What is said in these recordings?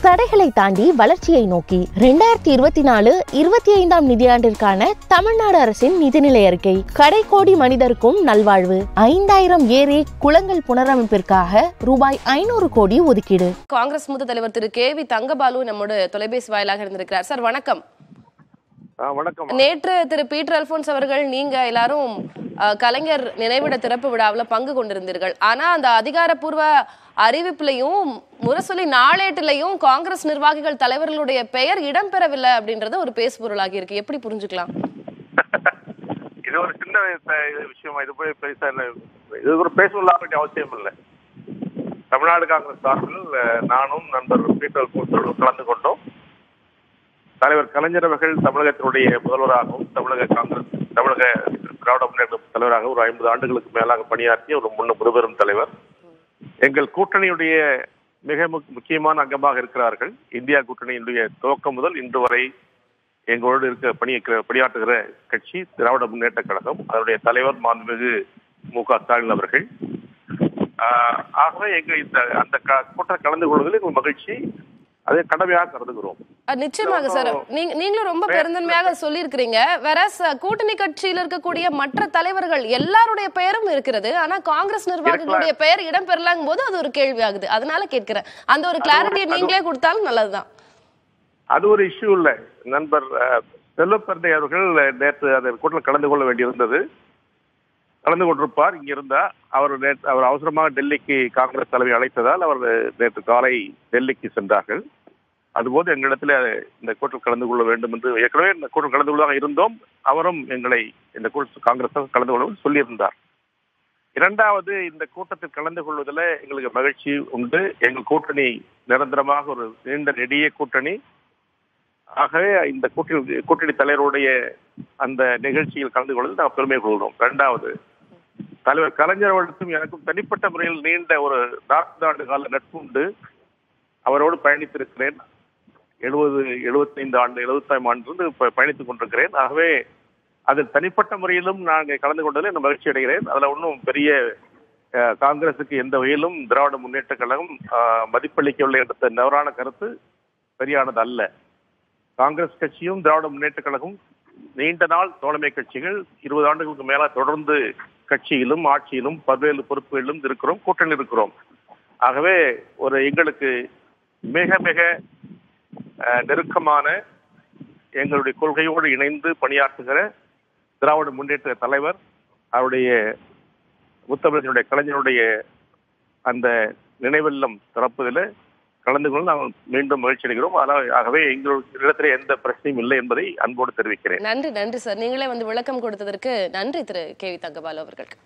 தடைகளை தாண்டி வளர்ச்சியை நோக்கி ரெண்டாயிரத்தி இருபத்தி நாலு இருபத்தி ஐந்தாம் நிதியாண்டிற்கான தமிழ்நாடு அரசின் நிதிநிலை அறிக்கை கடைக்கோடி மனிதருக்கும் நல்வாழ்வு ஐந்தாயிரம் ஏரி குளங்கள் புனரமைப்பிற்காக ரூபாய் ஐநூறு கோடி ஒதுக்கீடு காங்கிரஸ் மூத்த தலைவர் திரு கே வி தங்கபாலு நம்மோட தொலைபேசி வாயிலாக இருந்திருக்கிறார் சார் வணக்கம் ஆ, வணக்கம் நேற்று திரு பீட்டர் அல்போன்ஸ் அவர்கள் நீங்க எல்லாரும் அஹ், கலைஞர் நினைவிட திறப்பு விழாவில் பங்கு கொண்டிருந்தீர்கள் ஆனா அந்த அதிகாரப்பூர்வ அறிவிப்புலையும் முரசொலி நாளேட்டிலையும் காங்கிரஸ் நிர்வாகிகள் தலைவர்களுடைய பெயர் இடம்பெறவில்லை அப்படின்றது ஒரு பேசுபொருளாகி இருக்கு எப்படி புரிஞ்சுக்கலாம் இது ஒரு சின்ன ச- இது விஷயமா இது போய் பெருசா இல்ல. இது ஒரு பேசலாம் வேண்டிய அவசியம் இல்லை தமிழ்நாடு காங்கிரஸ் சார்பில் அஹ், நானும் நண்பர் பீட்டர் கூத்தோடு கலந்து கொண்டோம் தலைவர் கலைஞர் அவர்கள் தமிழகத்தினுடைய முதல்வராகவும் தமிழக காங்கிரஸ் தமிழக திராவிட முன்னேற்ற தலைவராக ஒரு ஐம்பது ஆண்டுகளுக்கு மேலாக பணியாற்றிய ஒரு முன்ன முதுபெரும் தலைவர் எங்கள் கூட்டணியுடைய மிக முக்- முக்கியமான அங்கமாக இருக்கிறார்கள் இந்தியா கூட்டணியினுடைய துவக்கம் முதல் இன்று வரை எங்களோடு இருக்க பணியிருக்கிற பணியாற்றுகிற கட்சி திராவிட முன்னேற்ற கழகம் அதனுடைய தலைவர் மாண்புமிகு மு க ஸ்டாலின் அவர்கள் ஆஹ், ஆகவே எங்க இந்த அந்த க- கூட்டம் கலந்து கொள்வதில் எங்கள் மகிழ்ச்சி அதை கடமையாக கருதுகிறோம் அஹ், நிச்சயமாக சார் நீங்க நீங்களும் ரொம்ப பெருந்தன்மையாக சொல்லியிருக்கிறீங்க வேற கூட்டணி கட்சியில் இருக்கக்கூடிய மற்ற தலைவர்கள் எல்லாருடைய பெயரும் இருக்கிறது ஆனா காங்கிரஸ் நிர்வாகிகளுடைய பெயர் இடம்பெறலாங்கும் போது அது ஒரு கேள்வி ஆகுது அதனால கேட்கிறேன் அந்த ஒரு கிளாரிட்டியை நீங்களே கொடுத்தாலும் நல்லதுதான் அது ஒரு இஷ்யூ இல்லை நண்பர் அஹ், செல்வப்பெருந்தை அவர்கள் நேற்று அந்த கூட்டத்தில் கலந்து கொள்ள வேண்டியிருந்தது கலந்து கொண்டிருப்பார் இங்க இருந்தா அவர் நேற்று அவர் அவசரமாக டெல்லிக்கு காங்கிரஸ் தலைமை அழைத்ததால் அவர் நேற்று காலை டெல்லிக்கு சென்றார்கள் அதுபோது எங்களிடத்தில் இந்த கூட்டத்தில் கலந்து கொள்ள வேண்டும் என்று ஏற்கனவே இந்த கூட்டம் கலந்து கொள்வதாக இருந்தோம் அவரும் எங்களை இந்த கூட்டத்தில் காங்கிரஸ் கலந்து கொள்ள சொல்லியிருந்தார் இரண்டாவது இந்த கூட்டத்தில் கலந்து கொள்வதில் எங்களுக்கு மகிழ்ச்சி உண்டு எங்கள் கூட்டணி நிரந்தரமாக ஒரு நீண்ட நெடிய கூட்டணி ஆகவே இந்த கூட்டணி கூட்டணி தலைவருடைய அந்த நிகழ்ச்சியில் கலந்து கொள்வதில் நாங்கள் பெருமை கொள்கிறோம் இரண்டாவது தலைவர் கலைஞர் அவர்களுக்கும் எனக்கும் தனிப்பட்ட முறையில் நீண்ட ஒரு நாற்பது ஆண்டு கால நட்பு உண்டு அவரோடு பயணித்திருக்கிறேன் எழுபது எழுபத்தைந்து ஆண்டு எழுபத்தாம் ஆண்டிலிருந்து இப்ப பயணித்துக் கொண்டிருக்கிறேன் ஆகவே அதில் தனிப்பட்ட முறையிலும் நாங்கள் கலந்து கொண்டதில் நான் மகிழ்ச்சி அடைகிறேன் அதில் ஒன்றும் பெரிய அஹ், காங்கிரசுக்கு எந்த வகையிலும் திராவிட முன்னேற்ற கழகம் அஹ், மதிப்பளிக்கவில்லை என்ற தவறான கருத்து சரியானது அல்ல காங்கிரஸ் கட்சியும் திராவிட முன்னேற்ற கழகம் நீண்ட நாள் தோழமை கட்சிகள் இருபது ஆண்டுகளுக்கு மேல தொடர்ந்து கட்சியிலும் ஆட்சியிலும் பல்வேறு பொறுப்புகளிலும் இருக்கிறோம் கூட்டணி இருக்கிறோம் ஆகவே ஒரு எங்களுக்கு மிக மிக அஹ், நெருக்கமான எங்களுடைய கொள்கையோடு இணைந்து பணியாற்றுகிற திராவிட முன்னேற்ற தலைவர் அவருடைய முத்தமிழனுடைய கலைஞருடைய அந்த நினைவெல்லம் திறப்பதில் கலந்து கொண்டு நாங்கள் மீண்டும் மகிழ்ச்சி அடைகிறோம் ஆனால் ஆகவே எங்களிடத்தில் எந்த பிரச்சனையும் இல்லை என்பதை அன்போடு தெரிவிக்கிறேன் நன்றி நன்றி சார் நீங்களே வந்து விளக்கம் கொடுத்ததற்கு நன்றி திரு கே வி தங்கபாலு அவர்களுக்கு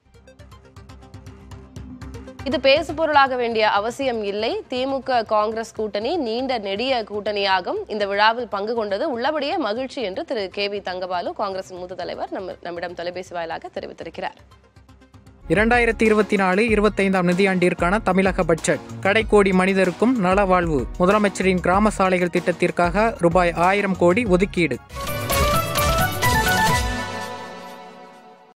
இது பேசு பொருளாக வேண்டிய அவசியம் இல்லை திமுக காங்கிரஸ் கூட்டணி நீண்ட நெடிய கூட்டணியாகும் இந்த விழாவில் பங்கு கொண்டது உள்ளபடியே மகிழ்ச்சி என்று திரு கே வி தங்கபாலு காங்கிரசின் மூத்த தலைவர் நம்ம நம்மிடம் தொலைபேசி வாயிலாக தெரிவித்திருக்கிறார் இரண்டாயிரத்தி இருபத்தி நாலு இருபத்தைந்தாம் நிதியாண்டிற்கான தமிழக பட்ஜெட் கடைக்கோடி மனிதருக்கும் நலவாழ்வு முதலமைச்சரின் கிராம சாலைகள் திட்டத்திற்காக ரூபாய் ஆயிரம் கோடி ஒதுக்கீடு